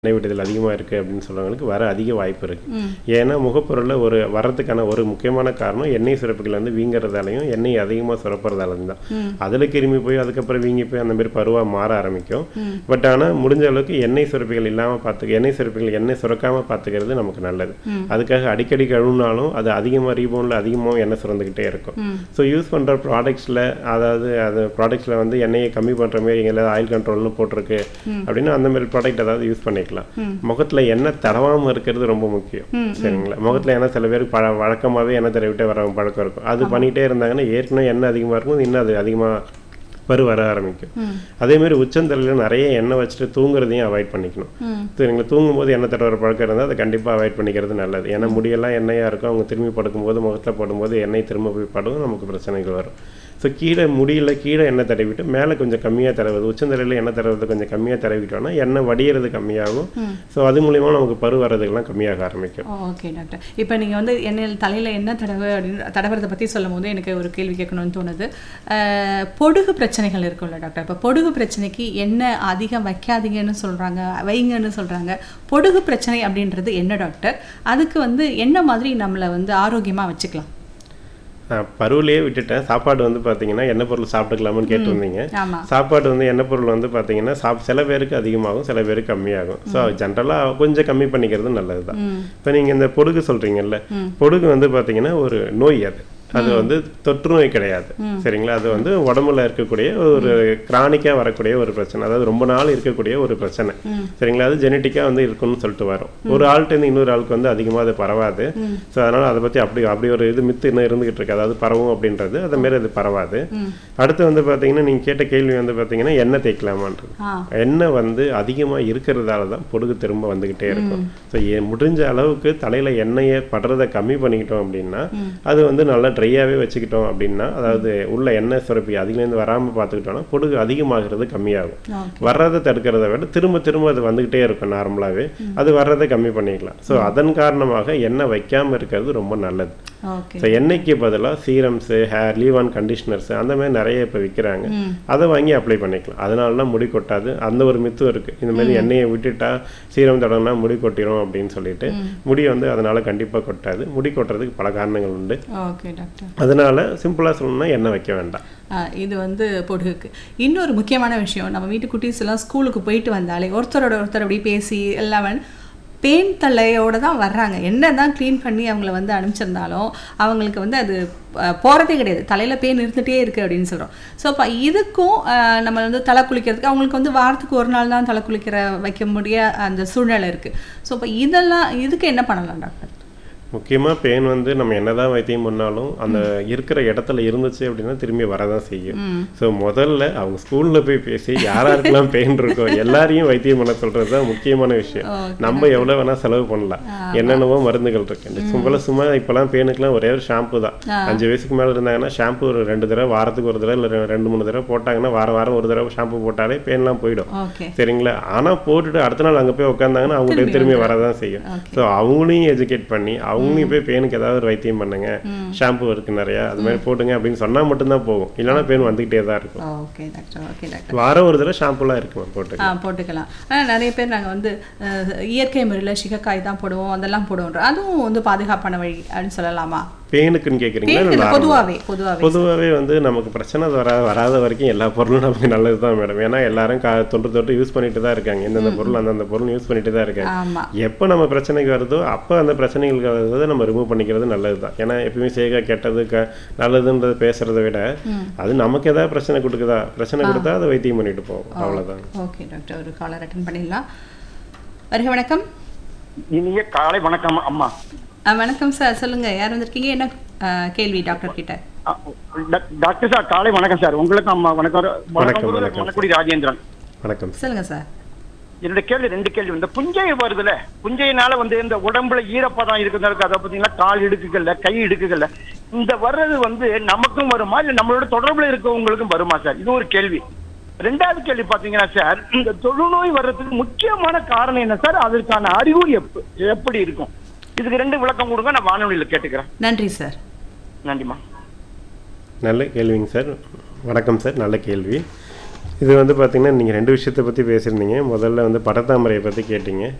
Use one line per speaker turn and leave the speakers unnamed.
எண்ணெய் விடுதல் அதிகமாக இருக்குது அப்படின்னு சொல்கிறவங்களுக்கு வர அதிக வாய்ப்பு இருக்குது
ம்
ஏன்னா முகப்பொருளில் ஒரு வரதுக்கான ஒரு முக்கியமான காரணம் எண்ணெய் சுரப்புகள் வந்து வீங்குறதாலையும் எண்ணெய் அதிகமாக சுரப்புறதாலையும் தான்
ம்
அதில் கிருமி போய் அதுக்கப்புறம் வீங்கி போய் அந்த மாதிரி பருவாக மாற ஆரம்பிக்கும்
ம்
பட் ஆனால் முடிஞ்ச அளவுக்கு எண்ணெய் சுரப்பிகள் இல்லாமல் பார்த்துக்க எண்ணெய் சுரப்பிகள் எண்ணெய் சுரக்காமல் பார்த்துக்கிறது நமக்கு நல்லது
ம்
அதுக்காக அடிக்கடி கழுவினாலும் அது அதிகமாக ரீபவுண்டில் அதிகமாக எண்ணெய் சுரந்துக்கிட்டே இருக்கும்
ம்
ஸோ யூஸ் பண்ணுற ப்ராடக்ட்ஸில் அதாவது அது ப்ராடக்ட்ஸில் வந்து எண்ணெயை கம்மி பண்ணுற மாதிரி எங்களை ஆயில் கண்ட்ரோல்னு போட்டிருக்கு
ம்.
அப்படின்னு அந்த மாதிரி ப்ராடக்ட் ஏதாவது யூஸ் பண்ணிக்கலாம்
ம்.
முகத்தில் எண்ணெய் தடவாமல் இருக்கிறது ரொம்ப முக்கியம்
ம்,
சரிங்களா முகத்தில் எண்ணெய் சில பேருக்கு பழ வழக்கமாகவே எண்ணெய் தடவிட்டே வர பழக்கம் இருக்கும் அது பண்ணிகிட்டே இருந்தாங்கன்னா ஏற்கனவே எண்ணெய் அதிகமாக இருக்கும் இன்னும் அது அதிகமாக பரு வர ஆரம்பிக்கும்
ம்
அதே மாதிரி உச்சந்தலையில் நிறைய எண்ணெய் வச்சுட்டு தூங்குறதையும் அவாய்ட் பண்ணிக்கணும்
ம்
சரிங்களா தூங்கும்போது எண்ணெய் தடவுற பழக்கம் இருந்தால் அதை கண்டிப்பாக அவாய்ட் பண்ணிக்கிறது நல்லது ஏன்னா முடியெல்லாம் எண்ணெயாக இருக்கும் அவங்க திரும்பி படுக்கும்போது முகத்தில் போடும்போது எண்ணெய் திரும்ப போய் படும் நமக்கு பிரச்சனைகள் வரும் ஸோ கீழே முடியல கீழே எண்ணெய் தடவிட்டு மேலே கொஞ்சம் கம்மியாக தடவுது உச்சந்தலையில் எண்ணெய் தடவுறது கொஞ்சம் கம்மியாக தடவிட்டோம்னா எண்ணெய் வடிகிறது கம்மியாகும்
ம்
ஸோ அது மூலிமா நமக்கு பரு வர்றதுக்கெல்லாம் கம்மியாக ஆரம்பிக்கும்
ஓகே டாக்டர் இப்போ நீங்கள் வந்து எண்ணெயில் தலையில் என்ன தடவை அப்படின்னு தடவுறதை பற்றி சொல்லும் போது எனக்கு ஒரு கேள்வி கேட்கணும்னு தோணுது அஹ், பொடுகு பிரச்சனைகள் இருக்கும்ல டாக்டர் இப்போ பொடுகு பிரச்சனைக்கு எண்ணெய் அதிகம் வைக்காதீங்கன்னு சொல்கிறாங்க வைங்கன்னு சொல்கிறாங்க பொடுகு பிரச்சனை அப்படின்றது என்ன டாக்டர் அதுக்கு வந்து என்ன மாதிரி நம்மளை வந்து ஆரோக்கியமாக வச்சுக்கலாம்
நான் பருவிலேயே விட்டுட்டேன் சாப்பாடு வந்து பார்த்தீங்கன்னா எண்ணெய் பொருள் சாப்பிட்டுக்கலாமான்னு கேட்டிருந்தீங்க
ஆமாம்
சாப்பாடு வந்து எண்ணெய் பொருள் வந்து பார்த்தீங்கன்னா சாப் சில பேருக்கு அதிகமாகும் சில பேருக்கு கம்மியாகும் ஸோ ஜென்ரலாக கொஞ்சம் கம்மி பண்ணிக்கிறது நல்லது தான்
ம்
இப்போ நீங்கள் இந்த பொடுகு சொல்கிறீங்கல்ல
ம்.
பொடுகு வந்து பார்த்தீங்கன்னா ஒரு நோய் அது அது வந்து தொற்று நோய் கிடையாது
ம்.
சரிங்களா அது வந்து உடம்புல இருக்கக்கூடிய ஒரு கிரானிக்காக வரக்கூடிய ஒரு பிரச்சனை அதாவது ரொம்ப நாள் இருக்கக்கூடிய ஒரு பிரச்சனை
ம்
சரிங்களா அது ஜெனட்டிக்காக வந்து இருக்குன்னு சொல்லிட்டு வரும் ஒரு ஆள்கிட்ட இருந்து இன்னொரு ஆளுக்கு வந்து அதிகமாக அது பரவாது
ம்.
ஸோ அதனால் அதை பற்றி அப்படி அப்படி ஒரு இது மித்து இன்னும் இருந்துகிட்டு இருக்கு அதாவது பரவும் அப்படின்றது அதை மாரி அது பரவாது
ம்
அடுத்து வந்து பார்த்தீங்கன்னா நீங்கள் கேட்ட கேள்வி வந்து பார்த்தீங்கன்னா எண்ணெய் தேய்க்கலாமான்றது
ஆ
எண்ணெய் வந்து அதிகமாக இருக்கிறதால தான் பொடுகு திரும்ப வந்துக்கிட்டே இருக்கும் ஸோ முடிஞ்ச அளவுக்கு தலையில் எண்ணெயை படுறதை கம்மி பண்ணிக்கிட்டோம் அப்படின்னா
ம்.
அது வந்து நல்லா ட்ரையாகவே வச்சுக்கிட்டோம் அப்படின்னா அதாவது உள்ள எண்ணெய் சுரப்பி அதுலேருந்து வராமல் பார்த்துக்கிட்டோம்னா பொடுகு அதிகமாகிறது கம்மியாகும்
ஓகே
வர்றதை தடுக்கிறத விட திரும்ப திரும்ப அது வந்துக்கிட்டே இருக்கும் நார்மலாகவே அது வர்றதை கம்மி பண்ணிக்கலாம் ஸோ அதன் காரணமாக எண்ணெய் வைக்காமல் இருக்கிறது ரொம்ப நல்லது
ஓகே
ஸோ எண்ணெய்க்கு பதிலாக serums hair leave on conditioners அந்த மாதிரி நிறைய இப்போ விற்கிறாங்க
ம்
அதை வாங்கி அப்ளை பண்ணிக்கலாம் அதனாலலாம் முடி கொட்டாது அந்த ஒரு மித்தும் இருக்குது இந்த மாதிரி எண்ணெயை விட்டுட்டா சீரம் தடவினா முடி கொட்டிரும் அப்படின்னு சொல்லிட்டு முடி வந்து அதனால கண்டிப்பாக கொட்டாது முடி கொட்டுறதுக்கு பல காரணங்கள் உண்டு
ஓகே டாக்டர்
அதனால சிம்பிளாக சொல்லணும்னா எண்ணெய் வைக்க வேண்டாம்
ஆ, இது வந்து பொடுகுக்கு இன்னொரு முக்கியமான விஷயம் நம்ம வீட்டு குட்டீஸ் எல்லாம் ஸ்கூலுக்கு போயிட்டு வந்தாலே ஒருத்தரோட ஒருத்தர் அப்படி பேசி எல்லாம் பேன் தலையோட தான் வர்றாங்க என்ன தான் க்ளீன் பண்ணி அவங்கள வந்து அனுப்பிச்சிருந்தாலும் அவங்களுக்கு வந்து அது அஹ், போறதே கிடையாது தலையில் பேன் இருந்துகிட்டே இருக்குது அப்படின்னு சொல்கிறோம் ஸோ அப்போ இதுக்கும் அஹ், நம்ம வந்து தலை குளிக்கிறதுக்கு அவங்களுக்கு வந்து வாரத்துக்கு ஒரு நாள் தான் தலை குளிக்கிற வைக்க முடிய அந்த சூழ்நிலை இருக்குது ஸோ அப்போ இதெல்லாம் இதுக்கு என்ன பண்ணலாம் டாக்டர்
முக்கியமாக பெயின் வந்து நம்ம என்னதான் வைத்தியம் பண்ணாலும் அந்த இருக்கிற இடத்துல இருந்துச்சு அப்படின்னா திரும்பி வரதான் செய்யும்
ம்
ஸோ முதல்ல அவங்க ஸ்கூலில் போய் பேசி யாராருக்கெல்லாம் பெயின் இருக்கோ எல்லாரையும் வைத்தியம் பண்ண சொல்கிறது தான் முக்கியமான விஷயம்
Okay,
நம்ம எவ்வளோ வேணால் செலவு பண்ணலாம் என்னென்னவோ மருந்துகள் இருக்கு சும்மா சும்மா இப்போலாம் பெயினுக்குலாம் ஒரே ஒரு ஷாம்பு தான் அஞ்சு வயசுக்கு மேலே இருந்தாங்கன்னா ஷாம்பு ஒரு ரெண்டு தடவை வாரத்துக்கு ஒரு தடவை இல்லை ரெண்டு மூணு தடவை போட்டாங்கன்னா வாரம் வாரம் ஒரு தடவை ஷாம்பு போட்டாலே பெயின்லாம் போயிடும்
ஓகே
சரிங்களா ஆனால் போட்டுட்டு அடுத்த நாள் அங்கே போய் உட்காந்தாங்கன்னா அவங்களுக்கு திரும்பி வரதான் செய்யும்
Okay.
ஸோ அவங்களையும் எஜுகேட் பண்ணி அவங்களையும் போய் பெயினுக்கு ஏதாவது ஒரு வைத்தியம் பண்ணுங்க ஷாம்பு இருக்கு நிறையா அது மாதிரி போட்டுங்க அப்படின்னு சொன்னால் மட்டும்தான் போகும் இல்லைன்னா பெயின் வந்துக்கிட்டே தான் இருக்கும்
ஓகே டாக்டர் ஓகே டாக்டர்
வாரம் ஒரு தடவை ஷாம்புலாம் இருக்குமா போட்டு
ஆ போட்டுக்கலாம் ஆனால் நிறைய பேர் நாங்கள் வந்து அஹ், இயற்கை முறையில் சிகக்காய் தான் போடுவோம் அதெல்லாம் போடுவோம் அதுவும் வந்து பாதுகாப்பான வழி அப்படின்னு சொல்லலாமா
பெயினுக்குன்னு கேட்குறீங்களா இல்லை
பேருக்கு பொதுவாகவே பொதுவாகவே
பொதுவாகவே வந்து நமக்கு பிரச்சனை வர வராத வரைக்கும் எல்லா பொருளும் நமக்கு நல்லது தான் மேடம் ஏன்னா எல்லாரும் கா தொன்று தொட்டு யூஸ் பண்ணிட்டு தான் இருக்காங்க எந்தெந்த பொருள் அந்தந்த பொருள் யூஸ் பண்ணிட்டு தான் இருக்காங்க
ஆமா
எப்போ நம்ம பிரச்சனைக்கு வருதோ அப்போ அந்த பிரச்சனைகளுக்கு வருவதை நம்ம ரிமூவ் பண்ணிக்கிறது நல்லது தான் ஏன்னா எப்பயுமே செய்க கெட்டது க நல்லதுன்றது பேசுறதை விட
ம்.
அது நமக்கு ஏதாவது பிரச்சனை கொடுக்குதா பிரச்சனை கொடுத்தா அதை வைத்தியம் பண்ணிட்டு போவோம் அவ்வளவுதான்
ஓகே டாக்டர் ஒரு காலர் அட்டன் பண்ணிடலாம் வருக வணக்கம்
இனிய காலை வணக்கம் அம்மா
ஆ, வணக்கம் சார் சொல்லுங்க யார் வந்திருக்கீங்க என்ன ஆ, கேள்வி டாக்டர் கிட்ட
அ, டாக்- டாக்டர் சார் காலை வணக்கம் சார் உங்களுக்கு அம்மா வணக்கம்
வணக்கம்,
குரு,
வணக்கம்.
மணக்குடி ராஜேந்திரன்
வணக்கம்
சொல்லுங்க சார்
என்னோட கேள்வி ரெண்டு கேள்வி இந்த புஞ்சை வருதுல புஞ்சையினால வந்து இந்த உடம்புல ஈரப்பதம் இருக்குதுக்கு அதை பார்த்தீங்கன்னா கால் இடுக்குகள்ல கை இடுக்குகள்ல இந்த வர்றது வந்து நமக்கும் வருமா இல்ல நம்மளோட தொடர்புல இருக்கவங்களுக்கும் வருமா சார் இது ஒரு கேள்வி ரெண்டாவது கேள்வி பாத்தீங்கன்னா சார் இந்த தொழுநோய் வர்றதுக்கு முக்கியமான காரணம் என்ன சார் அதற்கான அறிகுறி எப்- எப்படி இருக்கும் இதுக்கு ரெண்டு விளக்கம் கொடுங்க நான் வானொலியில கேட்டுக்கிறேன்
நன்றி சார்
நன்றிம்மா
நல்ல கேள்விங்க சார் வணக்கம் சார் நல்ல கேள்வி இது வந்து பார்த்தீங்கன்னா நீங்கள் ரெண்டு விஷயத்தை பற்றி பேசியிருந்தீங்க முதல்ல வந்து படத்தாமரையை பற்றி கேட்டீங்க